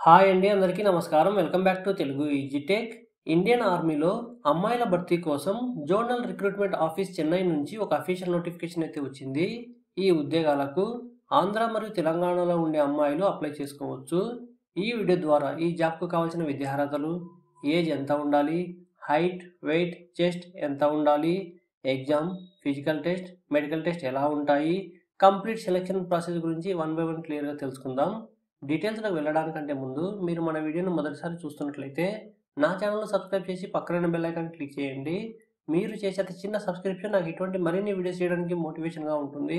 hi అండి అందరికీ నమస్కారం welcome back to Telugu easy tech Indian ఆర్మీలో అమ్మాయిల భర్తీ కోసం జోనల్ రిక్రూట్మెంట్ ఆఫీస్ చెన్నై నుంచి ఒక అఫీషియల్ నోటిఫికేషన్ అయితే వచ్చింది ఈ ఉద్యోగాలకు ఆంధ్ర మరియు తెలంగాణలో ఉండే అమ్మాయిలు అప్లై చేసుకోవచ్చు ఈ వీడియో ద్వారా ఈ జాబ్కు కావాల్సిన విద్యార్హతలు ఏజ్ ఎంత ఉండాలి హైట్ వెయిట్ చెస్ట్ ఎంత ఉండాలి exam physical test medical test ఎలా ఉంటాయి కంప్లీట్ సెలెక్షన్ ప్రాసెస్ గురించి వన్ బై వన్ క్లియర్గా తెలుసుకుందాం డీటెయిల్స్లోకి వెళ్ళడానికంటే ముందు మీరు మన వీడియోను మొదటిసారి చూస్తున్నట్లయితే నా ఛానల్ను సబ్స్క్రైబ్ చేసి పక్కన బెల్ ఐకాన్ క్లిక్ చేయండి మీరు చేసే అతి చిన్న సబ్స్క్రిప్షన్ నాకు ఇటువంటి మరిన్ని వీడియోస్ చేయడానికి మోటివేషన్గా ఉంటుంది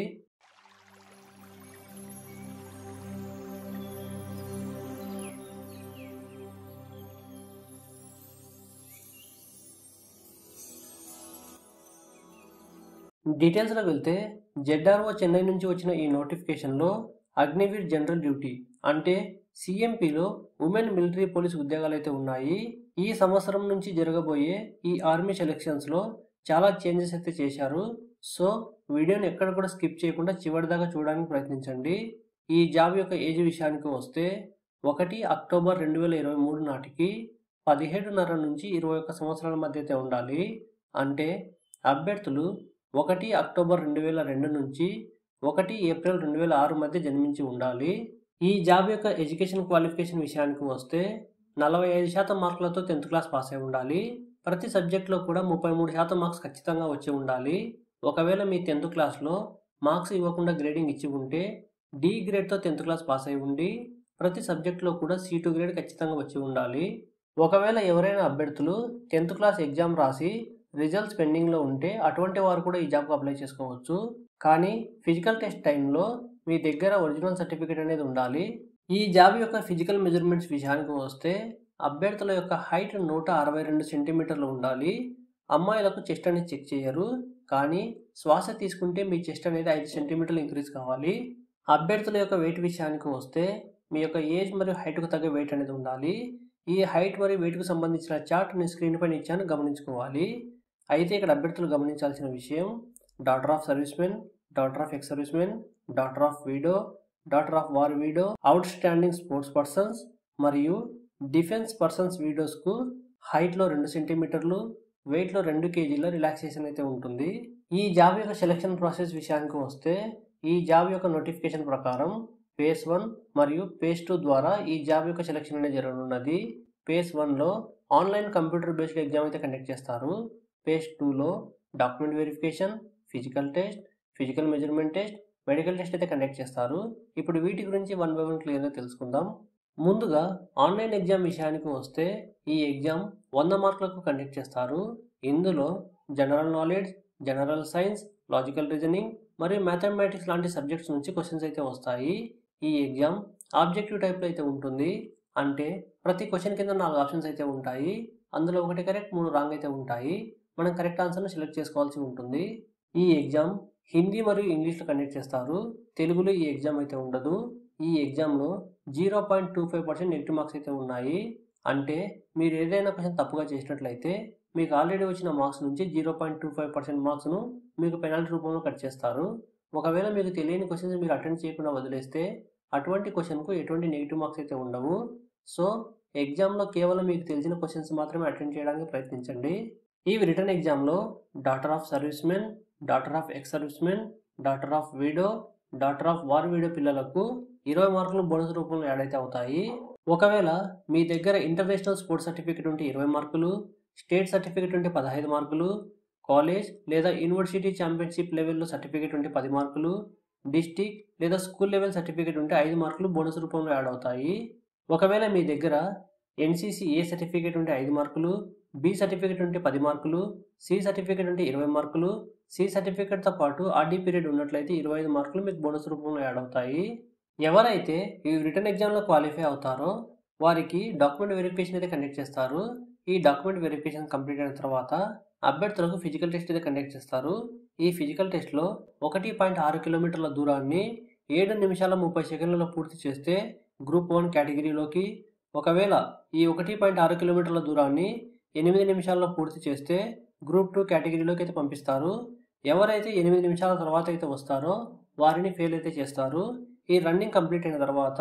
డీటెయిల్స్లోకి వెళ్తే జెడ్ఆర్ఓ చెన్నై నుంచి వచ్చిన ఈ నోటిఫికేషన్లో అగ్నివీర్ జనరల్ డ్యూటీ అంటే సిఎంపిలో ఉమెన్ మిలిటరీ పోలీస్ ఉద్యోగాలు అయితే ఉన్నాయి ఈ సంవత్సరం నుంచి జరగబోయే ఈ ఆర్మీ సెలెక్షన్స్లో చాలా చేంజెస్ అయితే చేశారు సో వీడియోని ఎక్కడ కూడా స్కిప్ చేయకుండా చివరి దాకా చూడడానికి ప్రయత్నించండి ఈ జాబ్ యొక్క ఏజ్ విషయానికి వస్తే ఒకటి అక్టోబర్ రెండు వేల ఇరవై మూడు నాటికి పదిహేడున్నర నుంచి ఇరవై ఒక్క సంవత్సరాల మధ్య అయితే ఉండాలి అంటే అభ్యర్థులు ఒకటి అక్టోబర్ రెండు వేల రెండు నుంచి ఒకటి ఏప్రిల్ రెండు వేల ఆరు మధ్య జన్మించి ఉండాలి ఈ జాబ్ యొక్క ఎడ్యుకేషన్ క్వాలిఫికేషన్ విషయానికి వస్తే నలభై ఐదు శాతం మార్కులతో టెన్త్ క్లాస్ పాస్ అయి ఉండాలి ప్రతి సబ్జెక్ట్లో కూడా ముప్పై మూడు శాతం మార్క్స్ ఖచ్చితంగా వచ్చి ఉండాలి ఒకవేళ మీ టెన్త్ క్లాస్లో మార్క్స్ ఇవ్వకుండా గ్రేడింగ్ ఇచ్చి ఉంటే డి గ్రేడ్తో టెన్త్ క్లాస్ పాస్ అయి ఉండి ప్రతి సబ్జెక్ట్లో కూడా సి టూ గ్రేడ్ ఖచ్చితంగా వచ్చి ఉండాలి ఒకవేళ ఎవరైనా అభ్యర్థులు టెన్త్ క్లాస్ ఎగ్జామ్ రాసి రిజల్ట్స్ పెండింగ్లో ఉంటే అటువంటి వారు కూడా ఈ జాబ్కి అప్లై చేసుకోవచ్చు కానీ ఫిజికల్ టెస్ట్ టైంలో మీ దగ్గర ఒరిజినల్ సర్టిఫికేట్ అనేది ఉండాలి ఈ జాబ్ యొక్క ఫిజికల్ మెజర్మెంట్స్ విషయానికి వస్తే అభ్యర్థుల యొక్క హైట్ నూట అరవై రెండు సెంటీమీటర్లు ఉండాలి అమ్మాయిలకు చెస్ట్ అనేది చెక్ చేయరు కానీ శ్వాస తీసుకుంటే మీ చెస్ట్ అనేది ఐదు సెంటీమీటర్లు ఇంక్రీజ్ కావాలి అభ్యర్థుల యొక్క వెయిట్ విషయానికి వస్తే మీ యొక్క ఏజ్ మరియు హైట్కు తగ్గ వెయిట్ అనేది ఉండాలి ఈ హైట్ మరియు వెయిట్కు సంబంధించిన చార్ట్ నేను స్క్రీన్ పైన ఇచ్చాను గమనించుకోవాలి అయితే ఇక్కడ అభ్యర్థులు గమనించాల్సిన విషయం daughter of servicemen daughter of ex servicemen daughter of widow daughter of war widow outstanding sports persons మరియు డిఫెన్స్ పర్సన్స్ వీడియోస్కు హైట్లో రెండు సెంటీమీటర్లు వెయిట్లో రెండు కేజీల రిలాక్సేషన్ అయితే ఉంటుంది ఈ జాబ్ యొక్క సెలక్షన్ ప్రాసెస్ విషయానికి వస్తే ఈ జాబ్ యొక్క నోటిఫికేషన్ ప్రకారం పేస్ వన్ మరియు పేస్ టూ ద్వారా ఈ జాబ్ యొక్క సెలక్షన్ అనేది జరగనున్నది పేస్ వన్లో ఆన్లైన్ కంప్యూటర్ బేస్డ్ ఎగ్జామ్ అయితే కండక్ట్ చేస్తారు పేస్ టూలో document verification physical test physical measurement test medical test అయితే కండక్ట్ చేస్తారు ఇప్పుడు వీటి గురించి వన్ బై వన్ క్లియర్గా తెలుసుకుందాం ముందుగా ఆన్లైన్ ఎగ్జామ్ విషయానికి వస్తే ఈ ఎగ్జామ్ వంద మార్కులకు కండక్ట్ చేస్తారు ఇందులో general knowledge general science logical reasoning మరియు మ్యాథమెటిక్స్ లాంటి సబ్జెక్ట్స్ నుంచి క్వశ్చన్స్ అయితే వస్తాయి ఈ ఎగ్జామ్ ఆబ్జెక్టివ్ టైప్లో అయితే ఉంటుంది అంటే ప్రతి క్వశ్చన్ కింద నాలుగు ఆప్షన్స్ అయితే ఉంటాయి అందులో ఒకటి కరెక్ట్ మూడు రాంగ్ అయితే ఉంటాయి మనం కరెక్ట్ ఆన్సర్ను సెలెక్ట్ చేసుకోవాల్సి ఉంటుంది ఈ ఎగ్జామ్ హిందీ మరియు ఇంగ్లీష్లో కండక్ట్ చేస్తారు తెలుగులో ఈ ఎగ్జామ్ అయితే ఉండదు ఈ ఎగ్జామ్లో zero point two five percent negative marks అయితే ఉన్నాయి అంటే మీరు ఏదైనా క్వశ్చన్ తప్పుగా చేసినట్లయితే మీకు ఆల్రెడీ వచ్చిన మార్క్స్ నుంచి zero point two five percent మార్క్స్ను మీకు పెనాల్టీ రూపంలో కట్ చేస్తారు ఒకవేళ మీకు తెలియని క్వశ్చన్స్ మీరు అటెండ్ చేయకుండా వదిలేస్తే అటువంటి క్వశ్చన్కు ఎటువంటి నెగిటివ్ మార్క్స్ అయితే ఉండవు సో ఎగ్జామ్లో కేవలం మీకు తెలిసిన క్వశ్చన్స్ మాత్రమే అటెండ్ చేయడానికి ప్రయత్నించండి ఈ రిటర్న్ ఎగ్జామ్లో daughter of servicemen daughter of ex servicemen daughter of widow daughter of war widow పిల్లలకు ఇరవై మార్కులు బోనస్ రూపంలో యాడ్ అయితే అవుతాయి ఒకవేళ మీ దగ్గర ఇంటర్నేషనల్ స్పోర్ట్స్ సర్టిఫికేట్ ఉంటే ఇరవై మార్కులు స్టేట్ సర్టిఫికేట్ ఉంటే పదహైదు మార్కులు కాలేజ్ లేదా యూనివర్సిటీ ఛాంపియన్షిప్ లెవెల్లో సర్టిఫికేట్ ఉంటే పది మార్కులు డిస్టిక్ లేదా స్కూల్ లెవెల్ సర్టిఫికేట్ ఉంటే ఐదు మార్కులు బోనస్ రూపంలో యాడ్ అవుతాయి ఒకవేళ మీ దగ్గర ఎన్సీసీ ఏ సర్టిఫికేట్ ఉంటే ఐదు మార్కులు బి సర్టిఫికేట్ ఉంటే పది మార్కులు సి సర్టిఫికేట్ ఉంటే ఇరవై మార్కులు సి సర్టిఫికేట్తో పాటు ఆర్డీ పీరియడ్ ఉన్నట్లయితే ఇరవై ఐదు మార్కులు మీకు బోనస్ రూపంలో యాడ్ అవుతాయి ఎవరైతే ఈ రిటర్న్ ఎగ్జామ్లో క్వాలిఫై అవుతారో వారికి డాక్యుమెంట్ వెరిఫికేషన్ అయితే కండక్ట్ చేస్తారు ఈ డాక్యుమెంట్ వెరిఫికేషన్ కంప్లీట్ అయిన తర్వాత అభ్యర్థులకు ఫిజికల్ టెస్ట్ అయితే కండక్ట్ చేస్తారు ఈ ఫిజికల్ టెస్ట్లో ఒకటి పాయింట్ ఆరు కిలోమీటర్ల దూరాన్ని ఏడు నిమిషాల ముప్పై సెకండ్లలో పూర్తి చేస్తే గ్రూప్ వన్ కేటగిరీలోకి ఒకవేళ ఈ ఒకటి పాయింట్ ఆరు కిలోమీటర్ల దూరాన్ని ఎనిమిది నిమిషాల్లో పూర్తి చేస్తే గ్రూప్ టూ కేటగిరీలోకి అయితే పంపిస్తారు ఎవరైతే ఎనిమిది నిమిషాల తర్వాత అయితే వస్తారో వారిని ఫెయిల్ అయితే చేస్తారు ఈ రన్నింగ్ కంప్లీట్ అయిన తర్వాత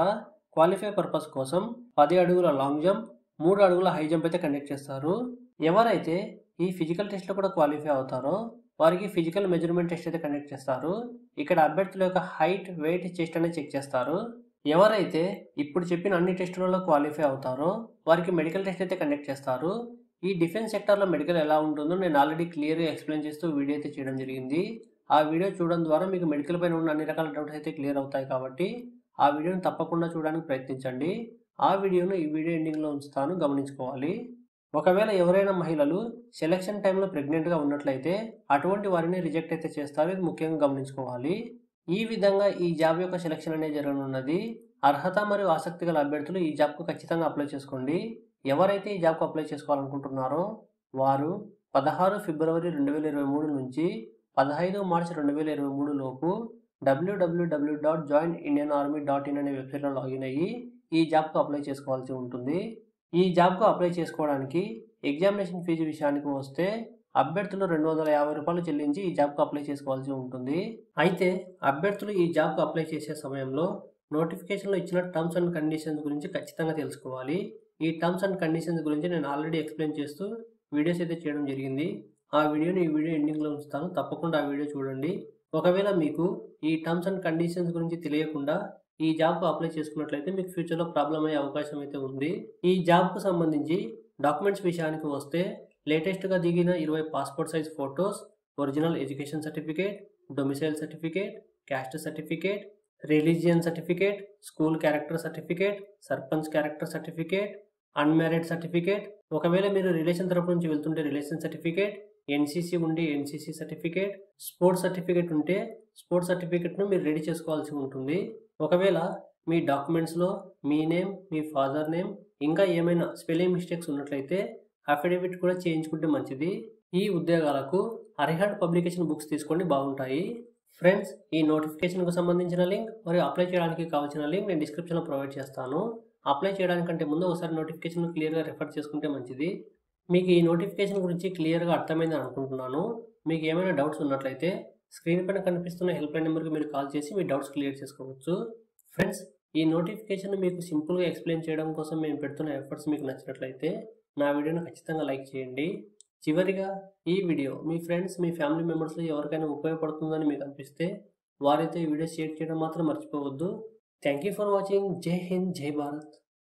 క్వాలిఫై పర్పస్ కోసం పది అడుగుల లాంగ్ జంప్ మూడు అడుగుల హై జంప్ అయితే కండక్ట్ చేస్తారు ఎవరైతే ఈ ఫిజికల్ టెస్ట్లో కూడా క్వాలిఫై అవుతారో వారికి ఫిజికల్ మెజర్మెంట్ టెస్ట్ అయితే కండక్ట్ చేస్తారు ఇక్కడ అభ్యర్థుల యొక్క హైట్ వెయిట్ చెస్ట్ అనేది చెక్ చేస్తారు ఎవరైతే ఇప్పుడు చెప్పిన అన్ని టెస్టులలో క్వాలిఫై అవుతారో వారికి మెడికల్ టెస్ట్ అయితే కండక్ట్ చేస్తారు ఈ డిఫెన్స్ సెక్టార్లో మెడికల్ ఎలా ఉంటుందో నేను ఆల్రెడీ క్లియర్గా ఎక్స్ప్లెయిన్ చేస్తూ వీడియో అయితే చేయడం జరిగింది ఆ వీడియో చూడడం ద్వారా మీకు మెడికల్ పైన ఉన్న అన్ని రకాల డౌట్స్ అయితే క్లియర్ అవుతాయి కాబట్టి ఆ వీడియోని తప్పకుండా చూడడానికి ప్రయత్నించండి ఆ వీడియోను ఈ వీడియో ఎండింగ్లో ఉంచుతాను గమనించుకోవాలి ఒకవేళ ఎవరైనా మహిళలు సెలక్షన్ టైంలో ప్రెగ్నెంట్గా ఉన్నట్లయితే అటువంటి వారిని రిజెక్ట్ అయితే చేస్తారు ఇది ముఖ్యంగా గమనించుకోవాలి ఈ విధంగా ఈ జాబ్ యొక్క సెలక్షన్ అనేది జరగనున్నది అర్హత మరియు ఆసక్తి గల అభ్యర్థులు ఈ జాబ్కు ఖచ్చితంగా అప్లై చేసుకోండి ఎవరైతే ఈ జాబ్కు అప్లై చేసుకోవాలనుకుంటున్నారో వారు పదహారు ఫిబ్రవరి రెండు వేల ఇరవై మూడు నుంచి పదహైదు మార్చి రెండు వేల ఇరవై మూడు లోపు W W W dot join Indian army dot in అనే వెబ్సైట్లో లాగిన్ అయ్యి ఈ జాబ్కు అప్లై చేసుకోవాల్సి ఉంటుంది ఈ జాబ్కు అప్లై చేసుకోవడానికి ఎగ్జామినేషన్ ఫీజు విషయానికి వస్తే అభ్యర్థులు రెండు వందల యాభై రూపాయలు చెల్లించి ఈ జాబ్కు అప్లై చేసుకోవాల్సి ఉంటుంది అయితే అభ్యర్థులు ఈ జాబ్కు అప్లై చేసే సమయంలో నోటిఫికేషన్లో ఇచ్చిన టర్మ్స్ అండ్ కండిషన్స్ గురించి ఖచ్చితంగా తెలుసుకోవాలి ఈ టర్మ్స్ అండ్ కండిషన్స్ గురించి నేను ఆల్రెడీ ఎక్స్ప్లెయిన్ చేస్తూ వీడియోస్ అయితే చేయడం జరిగింది ఆ వీడియోని ఈ వీడియో ఎండింగ్లో ఉంచుతాను తప్పకుండా ఆ వీడియో చూడండి ఒకవేళ మీకు ఈ టర్మ్స్ అండ్ కండిషన్స్ గురించి తెలియకుండా ఈ జాబ్కు అప్లై చేసుకున్నట్లయితే మీకు ఫ్యూచర్లో ప్రాబ్లం అయ్యే అవకాశం అయితే ఉంది ఈ జాబ్కు సంబంధించి డాక్యుమెంట్స్ విషయానికి వస్తే లేటెస్ట్గా దిగిన ఇరవై passport size photos original education certificate domicile certificate caste certificate religion certificate school character certificate sarpanch character certificate unmarried certificate ఒకవేళ మీరు రిలేషన్ తరపు నుంచి వెళ్తుంటే రిలేషన్ సర్టిఫికేట్ ఎన్సీసీ ఉండి ఎన్సీసీ సర్టిఫికేట్ స్పోర్ట్స్ సర్టిఫికేట్ ఉంటే స్పోర్ట్స్ సర్టిఫికేట్ను మీరు రెడీ చేసుకోవాల్సి ఉంటుంది ఒకవేళ మీ డాక్యుమెంట్స్లో మీ నేమ్ మీ ఫాదర్ నేమ్ ఇంకా ఏమైనా స్పెల్లింగ్ మిస్టేక్స్ ఉన్నట్లయితే అఫిడవిట్ కూడా చేయించుకుంటే మంచిది ఈ ఉద్యోగాలకు అరిహండ్ పబ్లికేషన్ బుక్స్ తీసుకోండి బాగుంటాయి ఫ్రెండ్స్ ఈ నోటిఫికేషన్కు సంబంధించిన లింక్ మరియు అప్లై చేయడానికి కావాల్సిన లింక్ నేను డిస్క్రిప్షన్లో ప్రొవైడ్ చేస్తాను అప్లై చేయడానికంటే ముందు ఒకసారి నోటిఫికేషన్ క్లియర్గా రెఫర్ చేసుకుంటే మంచిది మీకు ఈ నోటిఫికేషన్ గురించి క్లియర్గా అర్థమైందని అనుకుంటున్నాను మీకు ఏమైనా డౌట్స్ ఉన్నట్లయితే స్క్రీన్ పైన కనిపిస్తున్న హెల్ప్ లైన్ నెంబర్కి మీరు కాల్ చేసి మీ డౌట్స్ క్లియర్ చేసుకోవచ్చు ఫ్రెండ్స్ ఈ నోటిఫికేషన్ మీకు సింపుల్గా ఎక్స్ప్లెయిన్ చేయడం కోసం మేము పెడుతున్న ఎఫర్ట్స్ మీకు నచ్చినట్లయితే నా వీడియోను ఖచ్చితంగా లైక్ చేయండి చివరిగా ఈ వీడియో మీ ఫ్రెండ్స్ మీ ఫ్యామిలీ మెంబర్స్లో ఎవరికైనా ఉపయోగపడుతుందని మీకు అనిపిస్తే వారైతే ఈ వీడియో షేర్ చేయడం మాత్రం మర్చిపోవద్దు థ్యాంక్ యూ ఫర్ వాచింగ్ జై హింద్ జై భారత్